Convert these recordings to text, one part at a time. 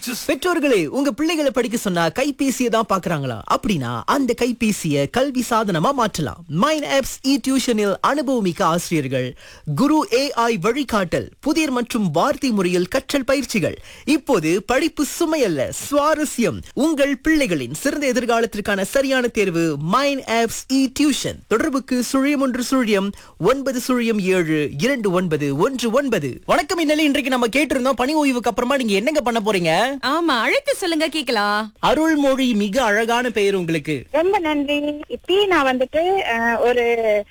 பெற்றோர்களே உங்க பிள்ளைகளை படிக்க சொன்னா கைபேசியை தான் பாக்குறாங்களா அப்படின்னா அந்த கைபேசியை கல்வி சாதனமா மாற்றலாம் மைன் ஆப்ஸ் இ டியூஷனில் அனுபவமிக்க ஆசிரியர்கள் குரு ஏஐ வழிகாட்டல் புதிர் மற்றும் வார்த்தை முறையில் கற்றல் பயிற்சிகள் இப்போது படிப்பு சுமையல்ல சுவாரஸ்யம் உங்கள் பிள்ளைகளின் சிறந்த எதிர்காலத்திற்கான சரியான தேர்வு மைன் ஆப்ஸ் இ டியூஷன் தொடர்புக்கு சுழியம் ஒன்று சுழியம் ஒன்பது சுழியம் ஏழு இரண்டு ஒன்பது ஒன்று ஒன்பது வணக்கம் இந்நிலை இன்றைக்கு நம்ம கேட்டிருந்தோம் பணி ஓய்வுக்கு அப்புறமா நீங்க என்னங்க பண்ண போறீங்க ஆமா அழைத்து சொல்லுங்க கேக்கலாம் அருள்மொழி மிக அழகான பெயர் உங்களுக்கு ரொம்ப நன்றி இப்பயே நான் வந்துட்டு அஹ், ஒரு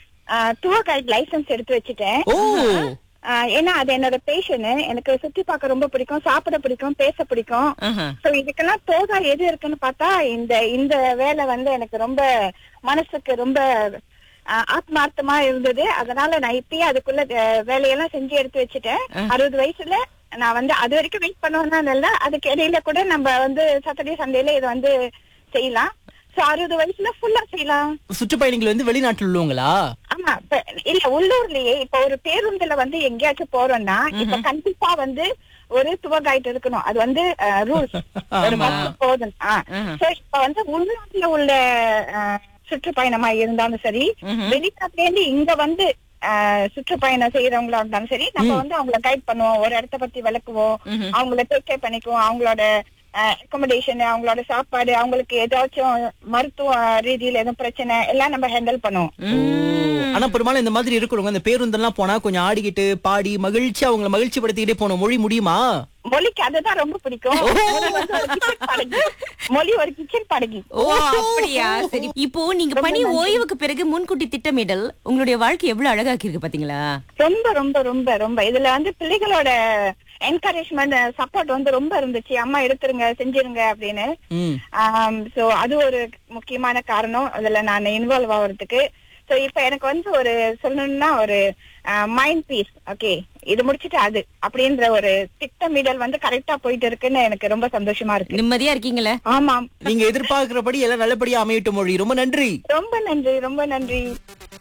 டூர் கைட் லைசன்ஸ் எடுத்து வச்சுட்டேன் ஓ அஹ், ஏன்னா அது என்னோட பேஷனு எனக்கு சுத்தி பார்க்க ரொம்ப பிடிக்கும் சாப்பிட பிடிக்கும் பேச பிடிக்கும் ஆஹா. சோ இதுக்கெல்லாம் தோகா எது இருக்குன்னு பார்த்தா இந்த இந்த வேலை வந்து எனக்கு ரொம்ப மனசுக்கு ரொம்ப அஹ், ஆத்மார்த்தமா இருந்தது அதனால நான் இப்பயே அதுக்குள்ள அஹ், வேலையெல்லாம் செஞ்சு எடுத்து வச்சுட்டேன் அறுபது வயசுல நான் வந்து அது வரைக்கும் வெயிட் பண்ணுவேன்னா இல்ல அதுக்கு இடையில கூட நம்ம வந்து சாட்டர்டே சண்டேல இதை வந்து செய்யலாம் சோ அறுபது வயசுல ஃபுல்லா செய்யலாம் சுற்றுப்பயணிகள் வந்து வெளிநாட்டில் உள்ளவங்களா ஆமா இப்ப இல்ல உள்ளூர்லயே இப்ப ஒரு பேருந்துல வந்து எங்கேயாச்சும் போறோம்னா இப்ப கண்டிப்பா வந்து ஒரு துவ கைட் இருக்கணும் அது வந்து ரூல்ஸ் ஒரு ஆமா. பஸ் போதும் So, இப்ப வந்து உள்நாட்டுல உள்ள அஹ், சுற்றுப்பயணமா இருந்தாலும் சரி வெளிநாட்டுல இருந்து இங்க வந்து அஹ், சுற்றுப்பயணம் செய்யறவங்களா இருந்தாலும் சரி நம்ம வந்து அவங்கள கைட் பண்ணுவோம் ஒரு இடத்த பத்தி விளக்குவோம் அவங்கள டேக் கேர் பண்ணிக்குவோம் அவங்களோட அக்கமடேஷன் அவங்களோட சாப்பாடு அவங்களுக்கு ஏதாச்சும் மருத்துவ ரீதியில எதுவும் பிரச்சனை எல்லாம் நம்ம ஹேண்டில் பண்ணுவோம் ஆனா பெரும்பாலும் இந்த மாதிரி இருக்கிறவங்க இந்த பேருந்தெல்லாம் போனா கொஞ்சம் ஆடிக்கிட்டு பாடி மகிழ்ச்சி அவங்களை மகிழ்ச்சி படுத்திக்கிட்டே போன மொழி முடியுமா மொழிக்கு அதுதான் ரொம்ப பிடிக்கும் மொழி வந்து ஒரு kitchen படகு மொழி ஒரு கிச்சன் படகு ஓ அப்படியா சரி இப்போ நீங்க பணி ஓய்வுக்கு பிறகு முன்கூட்டி திட்டமிடல் உங்களுடைய வாழ்க்கை எவ்வளவு அழகாக்கி இருக்கு பாத்தீங்களா ரொம்ப ரொம்ப ரொம்ப ரொம்ப இதுல வந்து பிள்ளைகளோட என்கரேஜ்மெண்ட் சப்போர்ட் வந்து ரொம்ப இருந்துச்சு அம்மா எடுத்துருங்க செஞ்சிருங்க அப்படின்னு ம் சோ அது ஒரு முக்கியமான காரணம் அதுல நான் இன்வால்வ் ஆகுறதுக்கு சோ இப்ப எனக்கு வந்து ஒரு சொல்லணும்னா ஒரு மைண்ட் பீஸ் ஓகே இது முடிச்சிட்டு அது அப்படின்ற ஒரு திட்டமிடல் வந்து கரெக்டா போயிட்டு இருக்குன்னு எனக்கு ரொம்ப சந்தோஷமா இருக்கு நிம்மதியா இருக்கீங்களே ஆமாம் நீங்க எதிர்பார்க்கிறபடி எல்லாம் நல்லபடியா அமையட்டும் மொழி ரொம்ப நன்றி ரொம்ப நன்றி ரொம்ப நன்றி